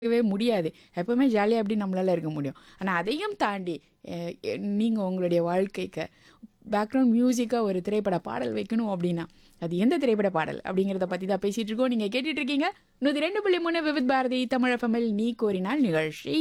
இருக்கவே முடியாது. எப்பவுமே ஜாலியா எப்படி நம்மளால இருக்க முடியும்? ஆனா அதையும் தாண்டி எ எ நீங்க உங்களுடைய வாழ்க்கைக்கு பேக்ரவுண்ட் மியூசிக்கா ஒரு திரைப்பட பாடல் வைக்கணும் அப்படின்னா, அது எந்த திரைப்பட பாடல்? அப்படிங்கிறத பத்தி தான் பேசிட்டு இருக்கோம். நீங்க கேட்டுட்டு இருக்கீங்க. 102.3 விவித் பாரதி தமிழ் எஃப்எம்மில் நீ கோரினால் நிகழ்ச்சி.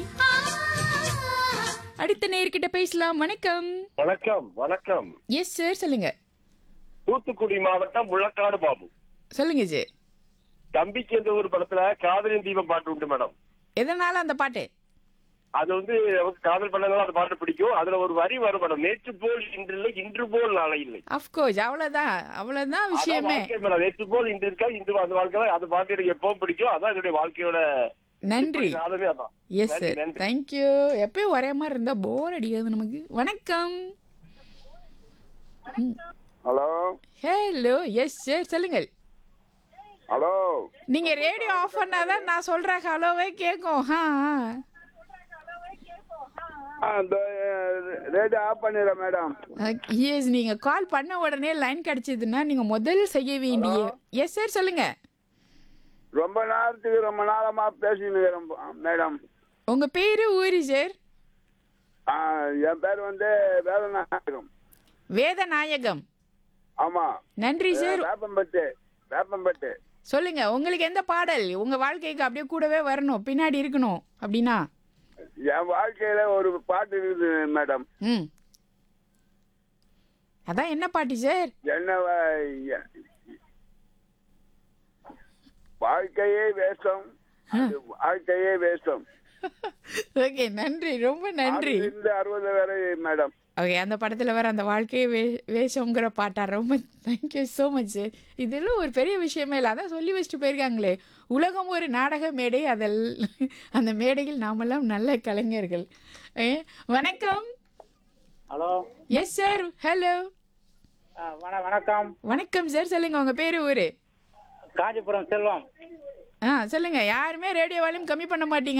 அடுத்த நேயர்கிட்ட பேசலாம். வணக்கம். வணக்கம் வணக்கம் எஸ் சார் சொல்லுங்க. தூத்துக்குடி மாவட்டம் முள்ளக்காடு பாபு சொல்லுங்க சார். தம்பிக்கு என்ற ஒரு படத்துல காதலின் தீபம் பாட்டு உண்டு மேடம் எதனால அந்த பாட்டு? அது வந்து நமக்கு காதல் பண்ணதால அந்த பாட்டு பிடிக்கும் அதுல ஒரு வரி வரும் மேடம் நேற்று போல் இன்று இல்லை இன்று போல் நாளை இல்லை அஃப்கோர்ஸ் அவ்வளவுதான். அவ்வளவுதான் அதான் விஷயமே. வாழ்க்கை மேடம் நேற்று போல் இன்று இருக்கா இன்று அந்த வாழ்க்கை தான் அந்த பாட்டு எனக்கு எப்பவும் பிடிக்கும் அதான் என்னுடைய வாழ்க்கையோட நன்றி. காதலே அதான் எஸ் நன்றி, சார். நன்றி. தேங்க்யூ. எப்பயும் ஒரே மாதிரி இருந்தா போர் அடிக்காது நமக்கு. வணக்கம். Hello hello. எஸ் சார் சொல்லுங்கள். ஹலோ நீங்க ரேடியோ ஆஃப் பண்ணாதான் நான் சொல்ற ஹலோவே கேட்கும். ஹா. ஆ இந்த ரேடியோ ஆஃப் பண்ணிடுறேன் மேடம் எஸ் நீங்க கால் பண்ண உடனே லைன் கிடைச்சதுன்னா நீங்க முதல் செய்ய வேண்டிய எஸ் சார் சொல்லுங்க. ரொம்ப நேரத்துக்கு ரொம்ப நேரமா பேசின்னு இருக்கிறேன் மேடம் உங்க பேரு ஊரு சார்? ஆ என் பேர் வந்து வேதநாயகம் வேதநாயகம். ஆமா நன்றி சார். வேப்பம்பட்டு வேப்பம்பட்டு சொல்லுங்க உங்களுக்கு எந்த பாடல் உங்க வாழ்க்கைக்கு அப்படியே கூடவே வரணும் பின்னாடி இருக்கணும் அப்படின்னா என் வாழ்க்கையில ஒரு பாட்டு இருக்குது மேடம் ம் அதான் என்ன பாட்டு சார் என்ன வ- எ- வாழ்க்கையே வேஷம் அது வாழ்க்கையே வேஷம் ஓகே நன்றி ரொம்ப நன்றி இந்த அறுபது வரை மேடம் ஓகே அந்த படத்துல வர அந்த வாழ்க்கையே வே வேஷங்கிற பாட்டா ரொம்ப தேங்க்யூ ஸோ மச் சார் இதெல்லாம் ஒரு பெரிய விஷயமே இல்லை அதான் சொல்லி வச்சுட்டு போயிருக்காங்களே உலகம் ஒரு நாடக மேடை அதில் அந்த மேடையில் நாமெல்லாம் நல்ல கலைஞர்கள் ஏ, வணக்கம் ஹலோ எஸ் சார் ஹலோ ஆ, வண வணக்கம் வணக்கம் சார் சொல்லுங்க உங்க பேரு ஊரு காஞ்சிபுரம் செல்வம் ஆ சொல்லுங்க யாருமே ரேடியோ வால்யூம் கம்மி பண்ண மாட்டீங்க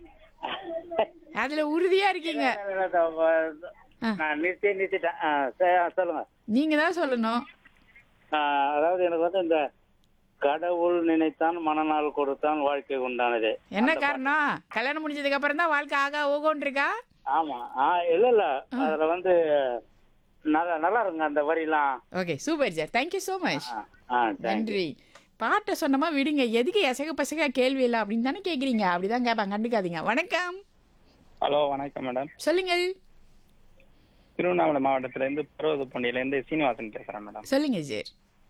அதுல உறுதியா இருக்கீங்க ஆ. நான் நிறுத்தி நிறுத்திட்டேன் ஆ, சரி, ஆ, சொல்லுங்க நீங்க தான் சொல்லணும் ஆ, அதாவது எனக்கு வந்து இந்த கடவுள் நினைத்தான் மனநாள் கொடுத்தான் வாழ்க்கை உண்டானது என்ன காரணம் கல்யாணம் முடிஞ்சதுக்கு அப்புறம் தான் வாழ்க்கை ஆகா ஓகோன்னு இருக்கா ஆமா ஆ இல்ல இல்ல அதுல வந்து நல்லா நல்லா இருக்குங்க அந்த வரிலாம் okay super sir thank you so much ஆ, ஆ thank you. நன்றி பாட்டை சொன்னமா விடுங்க எதுக்கு எசக பசக கேள்வி இல்லை அப்படின்னு தானே கேட்குறீங்க அப்படிதான் கேட்பாங்க கண்டுக்காதீங்க வணக்கம் ஹலோ வணக்கம் மேடம் சொல்லுங்கள் திருவண்ணாமலை மாவட்டத்துல இருந்து பருவதப்பண்டியில இருந்து சீனிவாசன் பேசுறேன் மேடம் சொல்லுங்க சார்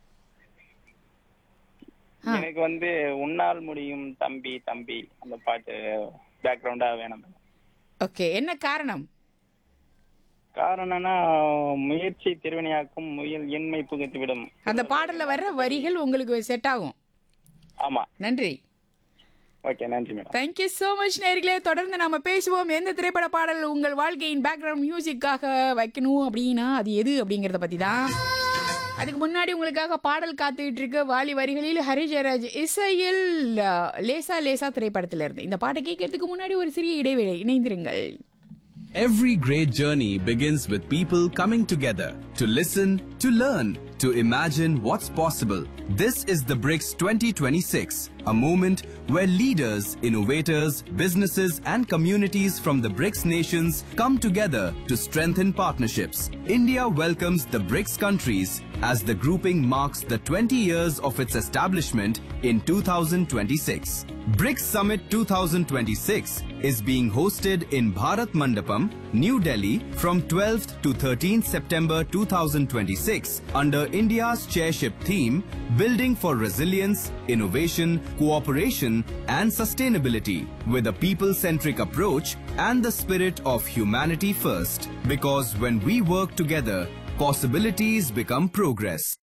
ஆ. எனக்கு வந்து உன்னால் முடியும் தம்பி தம்பி அந்த பாட்டு பேக்ரவுண்டா வேணும் மேடம் ஓகே என்ன காரணம் காரணம்னா முயற்சி திருவினையாக்கும் முயல் எண்மை புகுத்தி விடும் அந்த பாடல்ல வர்ற வரிகள் உங்களுக்கு செட் ஆகும் ஆமா நன்றி ஓகே நன்றி மேடம் தேங்க்யூ ஸோ மச் நேர்களே தொடர்ந்து நாம பேசுவோம் எந்த திரைப்பட பாடல் உங்கள் வாழ்க்கையின் பேக்ரவுண்ட் மியூசிக்காக வைக்கணும் அப்படின்னா அது எது அப்படிங்கிறத பத்தி தான் அதுக்கு முன்னாடி உங்களுக்காக பாடல் காத்துக்கிட்டு இருக்க வாலி வரிகளில் ஹரி ஜெயராஜ் இசையில் அஹ், லேசா லேசா திரைப்படத்துல இருந்து இந்த பாட்டை கேட்கறதுக்கு முன்னாடி ஒரு சிறிய இடைவேளை இணைந்திருங்கள் Every great journey begins with people coming together to listen, to learn, to imagine what's possible. This is the BRICS 2026, a moment where leaders, innovators, businesses, and communities from the BRICS nations come together to strengthen partnerships. India welcomes the BRICS countries as the grouping marks the 20 years of its establishment in 2026. BRICS Summit 2026 is being hosted in Bharat Mandapam, New Delhi from 12th to 13th September 2026 under India's chairship theme Building for Resilience, Innovation, Cooperation and Sustainability with a people-centric approach and the spirit of humanity first. Because when we work together, possibilities become progress.